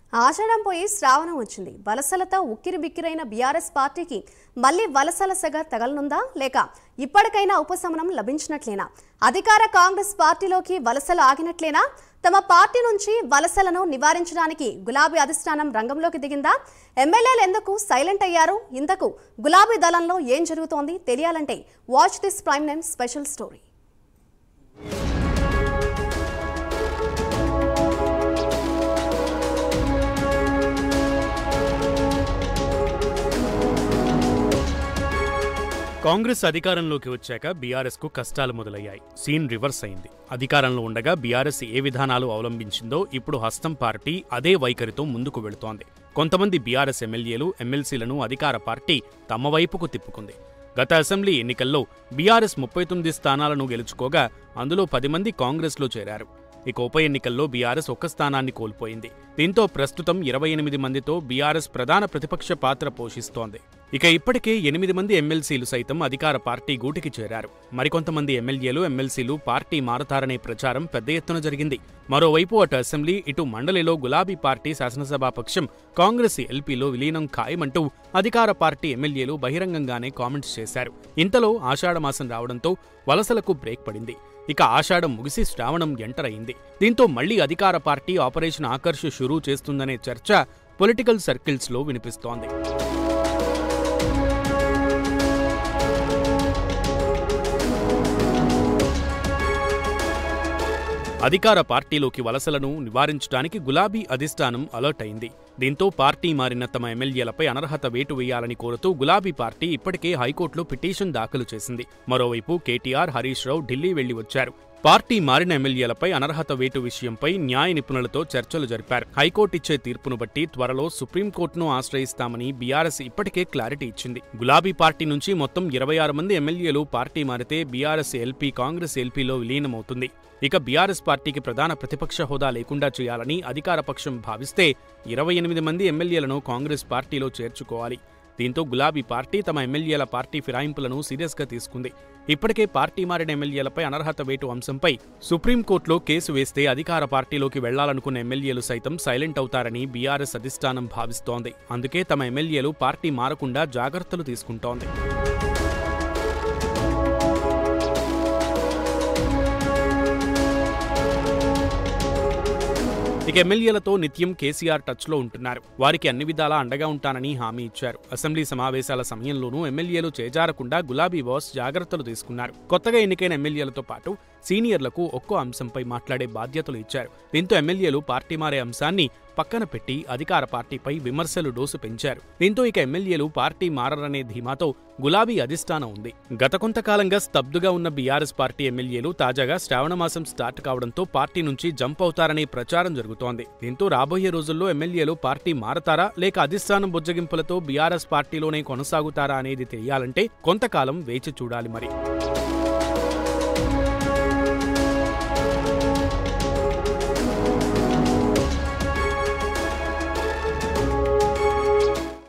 ఆషాఢం పోయి శ్రావణం వచ్చింది వలసలతో ఉక్కిరి బిక్కిరైన బీఆర్ఎస్ పార్టీకి మళ్ళీ వలసల సెగ తగలనుందా లేక ఇప్పటికైనా ఉపశమనం లభించినట్లేనా అధికార కాంగ్రెస్ పార్టీలోకి వలసలు ఆగినట్లేనా తమ పార్టీ నుంచి వలసలను నివారించడానికి గులాబీ అధిష్టానం రంగంలోకి దిగిందా ఎమ్మెల్యేలు ఎందుకు సైలెంట్ అయ్యారు ఇంతకు గులాబీ దళంలో ఏం జరుగుతోంది తెలియాలంటే watch this Prime Nine special story Congress అధికారంలోకి వచ్చాక బీఆర్ఎస్ కు కష్టాలు మొదలయ్యాయి సీన్ రివర్స్ అయింది అధికారంలో ఉండగా బీఆర్ఎస్ ఏ విధానాలు అవలంబించిందో ఇప్పుడు హస్తం పార్టీ అదే వైఖరితో ముందుకు వెళుతోంది కొంతమంది బీఆర్ఎస్ ఎమ్మెల్యేలు ఎమ్మెల్సీలను అధికార పార్టీ తమ వైపుకు తిప్పుకుంది గత అసెంబ్లీ ఎన్నికల్లో బీఆర్ఎస్ ముప్పై తొమ్మిది స్థానాలను గెలుచుకోగా అందులో పది మంది కాంగ్రెస్లో చేరారు ఇక ఉప ఎన్నికల్లో బీఆర్ఎస్ ఒక్క స్థానాన్ని కోల్పోయింది దీంతో ప్రస్తుతం ఇరవై ఎనిమిది మందితో బీఆర్ఎస్ ప్రధాన ప్రతిపక్ష పాత్ర పోషిస్తోంది ఇక ఇప్పటికే ఎనిమిది మంది ఎమ్మెల్సీలు సైతం అధికార పార్టీ గూటికి చేరారు మరికొంతమంది ఎమ్మెల్యేలు ఎమ్మెల్సీలు పార్టీ మారతారనే ప్రచారం పెద్ద ఎత్తున జరిగింది మరోవైపు అటు అసెంబ్లీ ఇటు మండలిలో గులాబీ పార్టీ శాసనసభాపక్షం కాంగ్రెస్ ఎల్పీలో విలీనం ఖాయమంటూ అధికార పార్టీ ఎమ్మెల్యేలు బహిరంగంగానే కామెంట్స్ చేశారు ఇంతలో ఆషాఢమాసం రావడంతో వలసలకు బ్రేక్ పడింది ఇక ఆషాఢం ముగిసి శ్రావణం ఎంటర్ అయింది దీంతో మళ్లీ అధికార పార్టీ ఆపరేషన్ ఆకర్ష్ షురూ చేస్తుందనే చర్చ పొలిటికల్ సర్కిల్స్లో వినిపిస్తోంది అధికార పార్టీలోకి వలసలను నివారించడానికి గులాబీ అధిష్టానం అలర్ట్ అయింది దీంతో పార్టీ మారిన తమ ఎమ్మెల్యేలపై అనర్హత వేటు వేయాలని కోరుతూ గులాబీ పార్టీ ఇప్పటికే హైకోర్టులో పిటిషన్ దాఖలు చేసింది మరోవైపు కేటీఆర్ హరీష్ రావు ఢిల్లీ వెళ్లి వచ్చారు పార్టీ మారిన ఎమ్మెల్యేలపై అనర్హత వేటు విషయంపై న్యాయ నిపుణులతో చర్చలు జరిపారు హైకోర్టు ఇచ్చే తీర్పును బట్టి త్వరలో సుప్రీంకోర్టును ఆశ్రయిస్తామని బీఆర్ఎస్ ఇప్పటికే క్లారిటీ ఇచ్చింది గులాబీ పార్టీ నుంచి మొత్తం ఇరవై ఆరు మంది ఎమ్మెల్యేలు పార్టీ మారితే బీఆర్ఎస్ ఎల్పీ కాంగ్రెస్ ఎల్పీలో విలీనమవుతుంది ఇక బీఆర్ఎస్ పార్టీకి ప్రధాన ప్రతిపక్ష హోదా లేకుండా చేయాలని అధికార పక్షం భావిస్తే ఇరవై ఎనిమిది మంది ఎమ్మెల్యేలను కాంగ్రెస్ పార్టీలో చేర్చుకోవాలి దీంతో గులాబీ పార్టీ తమ ఎమ్మెల్యేల పార్టీ ఫిరాయింపులను సీరియస్గా తీసుకుంది ఇప్పటికే పార్టీ మారిన ఎమ్మెల్యేలపై అనర్హత వేటు అంశంపై సుప్రీంకోర్టులో కేసు వేస్తే అధికార పార్టీలోకి వెళ్లాలనుకున్న ఎమ్మెల్యేలు సైతం సైలెంట్ అవుతారని బీఆర్ఎస్ అధిష్టానం భావిస్తోంది అందుకే తమ ఎమ్మెల్యేలు పార్టీ మారకుండా జాగ్రత్తలు తీసుకుంటోంది ఇక ఎమ్మెల్యేలతో నిత్యం కేసీఆర్ టచ్లో ఉంటున్నారు వారికి అన్ని విధాలా అండగా ఉంటానని హామీ ఇచ్చారు అసెంబ్లీ సమావేశాల సమయంలోనూ ఎమ్మెల్యేలు చేజారకుండా గులాబీ బాస్ జాగ్రత్తలు తీసుకున్నారు కొత్తగా ఎన్నికైన ఎమ్మెల్యేలతో పాటు సీనియర్లకు ఒక్కో అంశంపై మాట్లాడే బాధ్యతలు ఇచ్చారు దీంతో ఎమ్మెల్యేలు పార్టీ మారే అంశాన్ని పక్కన పెట్టి అధికార పార్టీపై విమర్శలు డోసు పెంచారు దీంతో ఇక ఎమ్మెల్యేలు పార్టీ మారరనే ధీమాతో గులాబీ అధిష్టానం ఉంది గత కొంతకాలంగా స్తబ్దుగా ఉన్న బీఆర్ఎస్ పార్టీ ఎమ్మెల్యేలు తాజాగా శ్రావణమాసం స్టార్ట్ కావడంతో పార్టీ నుంచి జంప్ అవుతారనే ప్రచారం జరుగుతోంది దీంతో రాబోయే రోజుల్లో ఎమ్మెల్యేలు పార్టీ మారతారా లేక అధిష్టానం బుజ్జగింపులతో బీఆర్ఎస్ పార్టీలోనే కొనసాగుతారా అనేది తెలియాలంటే కొంతకాలం వేచి చూడాలి మరి